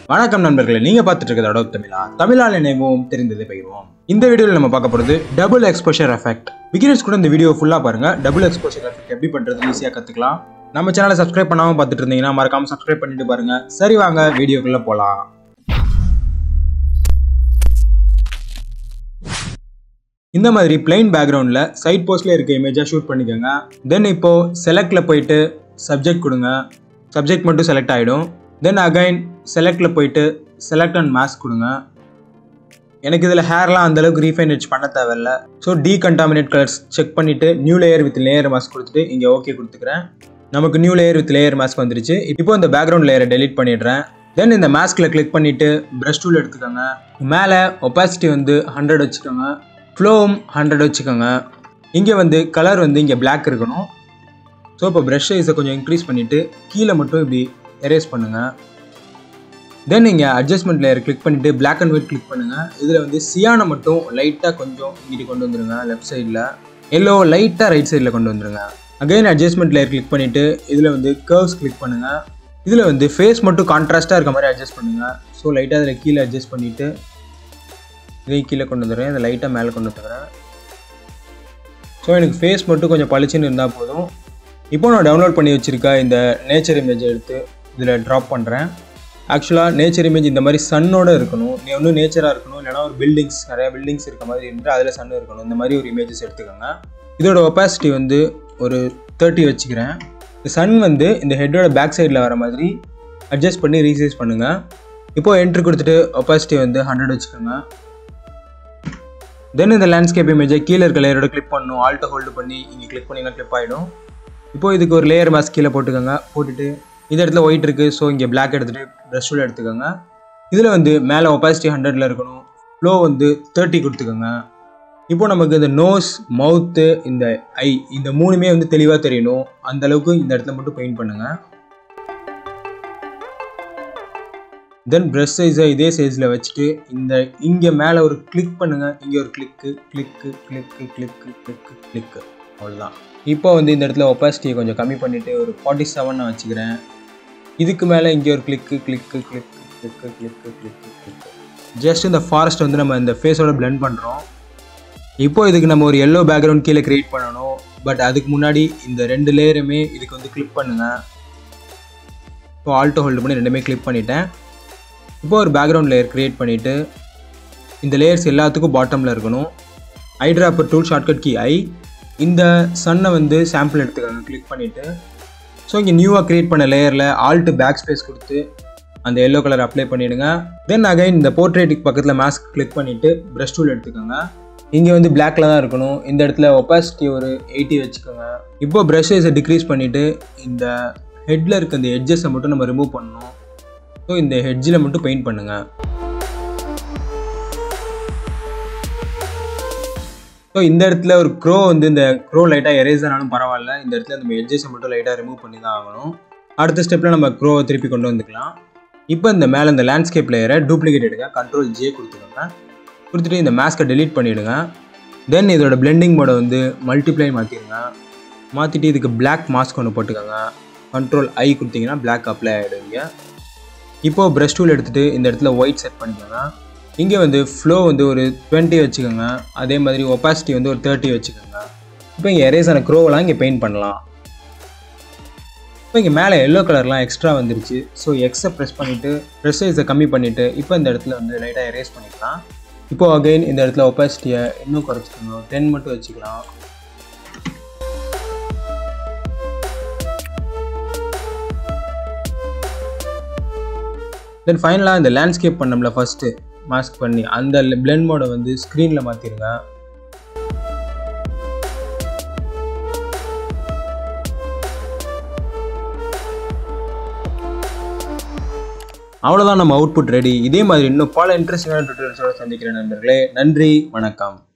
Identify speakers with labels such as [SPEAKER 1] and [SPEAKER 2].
[SPEAKER 1] வணக்கம் நண்பர்களே நீங்க பார்த்துட்டு இருக்கிறது அடோப் தமிழா தமிழால் நினைவோம் தெரிந்ததை பகிர்வோம் இந்த வீடியோவில் நம்ம பார்க்க போறது டபுள் எக்ஸ்போஷர் எஃபெக்ட் பிகினர்ஸ் கூட இந்த வீடியோ ஃபுல்லா பாருங்க டபுள் எக்ஸ்போஷர் எஃபெக்ட் எப்படி பண்றது ஈஸியா கத்துக்கலாம் நம்ம சேனலை சப்ஸ்கிரைப் பண்ணாம பார்த்துட்டு இருந்தீங்கன்னா மறக்காம சப்ஸ்கிரைப் பண்ணிட்டு பாருங்க சரி வாங்க வீடியோக்குள்ள போலாம் இந்த மாதிரி பிளைன் பேக்ரவுண்டில் சைட் போஸ்ட்ல இருக்க இமேஜாக ஷூட் பண்ணிக்கோங்க தென் இப்போ செலக்ட்ல போயிட்டு சப்ஜெக்ட் கொடுங்க சப்ஜெக்ட் மட்டும் செலக்ட் ஆகிடும் தென் அகைன் செலக்ட்ல போயிட்டு செலக்ட் அண்ட் மாஸ்க் கொடுங்க எனக்கு இதில் ஹேர்லாம் அந்தளவுக்கு ரீஃபைன் எட்ஜ் பண்ண தேவையில்ல ஸோ டீகண்டாமினேட் கலர்ஸ் செக் பண்ணிவிட்டு new layer with layer mask கொடுத்துட்டு இங்கே ஓகே கொடுத்துக்கிறேன் நமக்கு new layer with layer mask வந்துருச்சு இப்போ இந்த பேக்ரவுண்ட் லேயரை டெலீட் பண்ணிடுறேன் தென் இந்த மாஸ்கில் கிளிக் பண்ணிவிட்டு ப்ரஷ் டூல் எடுத்துக்கோங்க மேலே ஒப்பாசிட்டி வந்து ஹண்ட்ரட் வச்சுக்கோங்க ஃப்ளோவும் ஹண்ட்ரட் வச்சுக்கோங்க இங்கே வந்து கலர் வந்து இங்கே பிளாக் இருக்கணும் ஸோ இப்போ ப்ரஷ் சைஸை கொஞ்சம் இன்க்ரீஸ் பண்ணிவிட்டு கீழே மட்டும் இப்படி எரேஸ் பண்ணுங்கள் தென் நீங்கள் அட்ஜஸ்ட்மெண்ட் லேயர் கிளிக் பண்ணிவிட்டு பிளாக் அண்ட் ஒயிட் கிளிக் பண்ணுங்கள் இதில் வந்து சியானை மட்டும் லைட்டாக கொஞ்சம் இங்கிட்டு கொண்டு வந்துருங்க லெஃப்ட் சைடில் எல்லோ லைட்டாக ரைட் சைடில் கொண்டு வந்துருங்க அகைன் அட்ஜஸ்ட்மெண்ட் லேயர் கிளிக் பண்ணிவிட்டு இதில் வந்து கர்வ்ஸ் கிளிக் பண்ணுங்கள் இதில் வந்து ஃபேஸ் மட்டும் கான்ட்ராஸ்ட்டாக இருக்க மாதிரி அட்ஜஸ்ட் பண்ணுங்கள் ஸோ லைட்டாக அதில் கீழே அட்ஜஸ்ட் பண்ணிவிட்டு இதையும் கீழே கொண்டு வந்துடுறேன் இதை லைட்டாக மேலே கொண்டு வந்துக்கிறேன் ஸோ எனக்கு ஃபேஸ் மட்டும் கொஞ்சம் பளிச்சுன்னு இருந்தால் போதும் இப்போ நான் டவுன்லோட் பண்ணி வச்சுருக்க இந்த நேச்சர் இமேஜை எடுத்து இதில் ட்ராப் பண்ணுறேன் ஆக்சுவலாக நேச்சர் இமேஜ் இந்த மாதிரி சன்னோட இருக்கணும் நீ ஒன்றும் நேச்சராக இருக்கணும் இல்லைனா ஒரு பில்டிங்ஸ் நிறையா பில்டிங்ஸ் இருக்க மாதிரி இருந்து அதில் சன் இருக்கணும் இந்த மாதிரி ஒரு இமேஜஸ் எடுத்துக்கோங்க இதோட ஒப்பாசிட்டி வந்து ஒரு தேர்ட்டி வச்சுக்கிறேன் இந்த சன் வந்து இந்த ஹெட்டோட பேக் சைடில் வர மாதிரி அட்ஜஸ்ட் பண்ணி ரீசைஸ் பண்ணுங்கள் இப்போது என்ட்ரி கொடுத்துட்டு ஒப்பாசிட்டி வந்து ஹண்ட்ரட் வச்சுக்கோங்க தென் இந்த லேண்ட்ஸ்கேப் இமேஜை கீழே இருக்க லேயரோட கிளிக் பண்ணணும் ஆல்ட்டை ஹோல்டு பண்ணி இங்கே கிளிக் பண்ணிங்கன்னா கிளிப் ஆகிடும் இப்போ இதுக்கு ஒரு லேயர் மாஸ்க் கீழே போட்டுக்கோங்க போட்டுட்டு இந்த இடத்துல ஒயிட் இருக்குது ஸோ இங்கே பிளாக் எடுத்துகிட்டு ப்ரஷ் டூல் எடுத்துக்கோங்க இதில் வந்து மேலே ஒப்பாசிட்டி ஹண்ட்ரடில் இருக்கணும் ஃப்ளோ வந்து தேர்ட்டி கொடுத்துக்கோங்க இப்போ நமக்கு இந்த நோஸ் மவுத்து இந்த ஐ இந்த மூணுமே வந்து தெளிவாக தெரியணும் அந்த அளவுக்கு இந்த இடத்துல மட்டும் பெயிண்ட் பண்ணுங்கள் தென் ப்ரெஷ் சைஸை இதே சைஸில் வச்சுட்டு இந்த இங்கே மேலே ஒரு கிளிக் பண்ணுங்கள் இங்கே ஒரு கிளிக்கு கிளிக்கு கிளிக்கு கிளிக்கு கிளிக்கு கிளிக்கு அவ்வளோதான் இப்போ வந்து இந்த இடத்துல ஒப்பாசிட்டியை கொஞ்சம் கம்மி பண்ணிவிட்டு ஒரு ஃபார்ட்டி செவன் நான் வச்சுக்கிறேன் இதுக்கு மேலே இங்கே ஒரு கிளிக்கு கிளிக்கு கிளிக்கு கிளிக்கு கிளிக்கு கிளிக்கு கிளிக்கு ஜஸ்ட் இந்த ஃபாரஸ்ட் வந்து நம்ம இந்த ஃபேஸோட பிளெண்ட் பண்ணுறோம் இப்போ இதுக்கு நம்ம ஒரு எல்லோ பேக்ரவுண்ட் கீழே க்ரியேட் பண்ணணும் பட் அதுக்கு முன்னாடி இந்த ரெண்டு லேயருமே இதுக்கு வந்து கிளிக் பண்ணுங்கள் இப்போ ஆல்ட்டோ ஹோல்டு பண்ணி ரெண்டுமே கிளிக் பண்ணிட்டேன் இப்போ ஒரு பேக்ரவுண்ட் லேயர் க்ரியேட் பண்ணிவிட்டு இந்த லேயர்ஸ் எல்லாத்துக்கும் பாட்டமில் இருக்கணும் eyedropper tool shortcut key I இந்த சன்னை வந்து சாம்பிள் எடுத்துக்கோங்க கிளிக் பண்ணிவிட்டு ஸோ இங்கே நியூவாக க்ரியேட் பண்ண லேயரில் ஆல்ட்டு பேக் ஸ்பேஸ் கொடுத்து அந்த எல்லோ கலர் அப்ளை பண்ணிவிடுங்க தென் அகைன் இந்த போர்ட்ரேட்டுக்கு பக்கத்தில் மாஸ்க் கிளிக் பண்ணிவிட்டு ப்ரஷ் டூல் எடுத்துக்கோங்க இங்கே வந்து பிளாக்ல தான் இருக்கணும் இந்த இடத்துல ஒப்பாசிட்டி ஒரு எயிட்டி வச்சுக்கோங்க இப்போ ப்ரஷஸை டிக்ரீஸ் பண்ணிவிட்டு இந்த ஹெட்டில் இருக்க இந்த எட்ஜஸை மட்டும் நம்ம ரிமூவ் பண்ணணும் ஸோ இந்த ஹெட்ஜில் மட்டும் பெயிண்ட் பண்ணுங்கள் ஸோ இந்த இடத்துல ஒரு க்ரோ வந்து இந்த க்ரோ லைட்டாக எரேஸ் ஆனாலும் பரவாயில்ல இந்த இடத்துல நம்ம எட்ஜஸை மட்டும் லைட்டாக ரிமூவ் பண்ணி தான் ஆகணும் அடுத்த ஸ்டெப்பில் நம்ம க்ரோவை திருப்பி கொண்டு வந்துக்கலாம் இப்போ இந்த மேலே இந்த லேண்ட்ஸ்கேப் லேயரை டூப்ளிகேட் எடுங்க கண்ட்ரோல் ஜே கொடுத்துக்கோங்க கொடுத்துட்டு இந்த மேஸ்கை டெலீட் பண்ணிவிடுங்க தென் இதோட பிளெண்டிங் மோடை வந்து மல்டிப்ளை மாற்றிடுங்க மாற்றிட்டு இதுக்கு பிளாக் மாஸ்க் ஒன்று போட்டுக்கோங்க கண்ட்ரோல் ஐ கொடுத்தீங்கன்னா பிளாக் அப்ளை ஆகிடுவீங்க இப்போது ப்ரஷ் டூல் எடுத்துகிட்டு இந்த இடத்துல ஒயிட் செட் பண்ணிக்கோங்க இங்கே வந்து ஃப்ளோ வந்து ஒரு டுவெண்ட்டி வச்சுக்கோங்க அதே மாதிரி ஒப்பாசிட்டி வந்து ஒரு தேர்ட்டி வச்சுக்கோங்க இப்போ இங்கே எரேஸ் ஆன க்ரோவெலாம் இங்கே பெயிண்ட் பண்ணலாம் இப்போ இங்கே மேலே எல்லோ கலர்லாம் எக்ஸ்ட்ரா வந்துருச்சு ஸோ எக்ஸை ப்ரெஸ் பண்ணிவிட்டு ப்ரெஸ் சைஸை கம்மி பண்ணிவிட்டு இப்போ இந்த இடத்துல வந்து லைட்டாக எரேஸ் பண்ணிக்கலாம் இப்போது அகைன் இந்த இடத்துல ஒப்பாசிட்டியை இன்னும் குறைச்சிக்கணும் டென் மட்டும் வச்சுக்கலாம் தென் ஃபைனலாக இந்த லேண்ட்ஸ்கேப் பண்ணோம்ல ஃபஸ்ட்டு மாஸ்க் பண்ணி அந்த பிளெண்ட் மோடை வந்து ஸ்க்ரீனில் மாற்றிருங்க அவ்வளோதான் நம்ம அவுட்புட் ரெடி இதே மாதிரி இன்னும் பல இன்ட்ரெஸ்டிங்கான டுட்டோரியல்ஸோட சந்திக்கிறேன் நண்பர்களே நன்றி வணக்கம்